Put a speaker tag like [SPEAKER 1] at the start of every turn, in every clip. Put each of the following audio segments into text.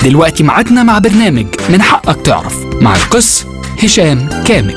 [SPEAKER 1] دلوقتي ميعادنا مع برنامج من حقك تعرف مع القس هشام كامل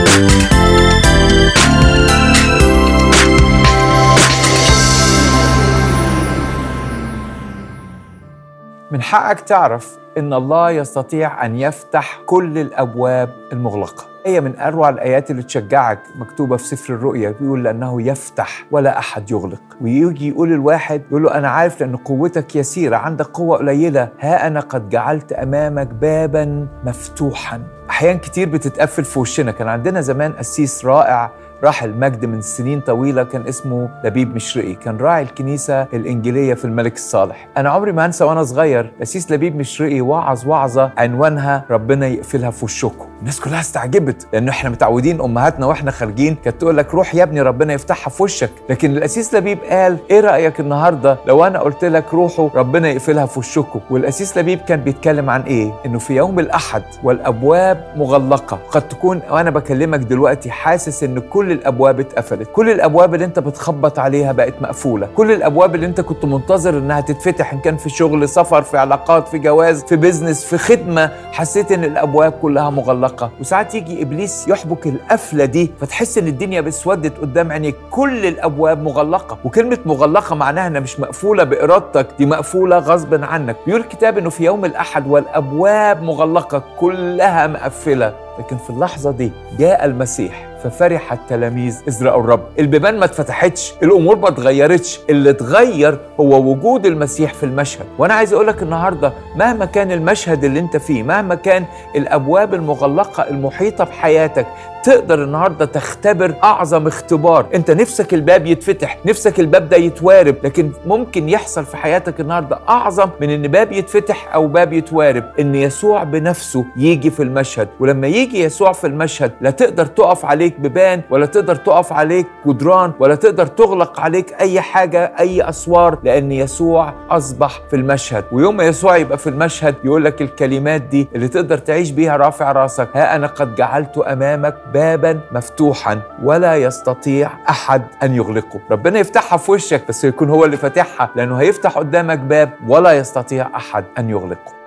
[SPEAKER 2] من حقك تعرف ان الله يستطيع ان يفتح كل الابواب المغلقه هي من اروع الايات اللي تشجعك مكتوبه في سفر الرؤيا بيقول لانه يفتح ولا احد يغلق ويجي يقول الواحد يقول له انا عارف لان قوتك يسيره عندك قوه قليله ها انا قد جعلت امامك بابا مفتوحا احيان كتير بتتقفل في وشنا كان عندنا زمان قسيس رائع راح المجد من سنين طويله كان اسمه لبيب مشرقي كان راعي الكنيسه الانجيليه في الملك الصالح انا عمري ما انسى وانا صغير قسيس لبيب مشرقي وعظ وعظه عنوانها ربنا يقفلها في وشكم الناس كلها استعجبت لانه احنا متعودين امهاتنا واحنا خارجين كانت تقول لك روح يا ابني ربنا يفتحها في وشك لكن القسيس لبيب قال ايه رايك النهارده لو انا قلت لك روحوا ربنا يقفلها في وشكم والقسيس لبيب كان بيتكلم عن ايه انه في يوم الاحد والابواب مغلقه قد تكون وانا بكلمك دلوقتي حاسس ان كل الابواب اتقفلت كل الابواب اللي انت بتخبط عليها بقت مقفوله كل الابواب اللي انت كنت منتظر انها تتفتح ان كان في شغل سفر في علاقات في جواز في بيزنس في خدمه حسيت ان الابواب كلها مغلقه وساعات يجي ابليس يحبك القفله دي فتحس ان الدنيا بسودت قدام عينيك كل الابواب مغلقه وكلمه مغلقه معناها انها مش مقفوله بارادتك دي مقفوله غصب عنك بيقول الكتاب انه في يوم الاحد والابواب مغلقه كلها مقفله لكن في اللحظه دي جاء المسيح ففرح التلاميذ إذ رأوا الرب البيبان ما اتفتحتش الأمور ما اتغيرتش اللي اتغير هو وجود المسيح في المشهد وأنا عايز أقولك النهاردة مهما كان المشهد اللي انت فيه مهما كان الأبواب المغلقة المحيطة بحياتك تقدر النهارده تختبر اعظم اختبار انت نفسك الباب يتفتح نفسك الباب ده يتوارب لكن ممكن يحصل في حياتك النهارده اعظم من ان باب يتفتح او باب يتوارب ان يسوع بنفسه يجي في المشهد ولما يجي يسوع في المشهد لا تقدر تقف عليك ببان ولا تقدر تقف عليك جدران ولا تقدر تغلق عليك اي حاجه اي اسوار لان يسوع اصبح في المشهد ويوم ما يسوع يبقى في المشهد يقول لك الكلمات دي اللي تقدر تعيش بيها رافع راسك ها انا قد جعلت امامك بابا مفتوحا ولا يستطيع احد ان يغلقه ربنا يفتحها في وشك بس يكون هو اللي فاتحها لانه هيفتح قدامك باب ولا يستطيع احد ان يغلقه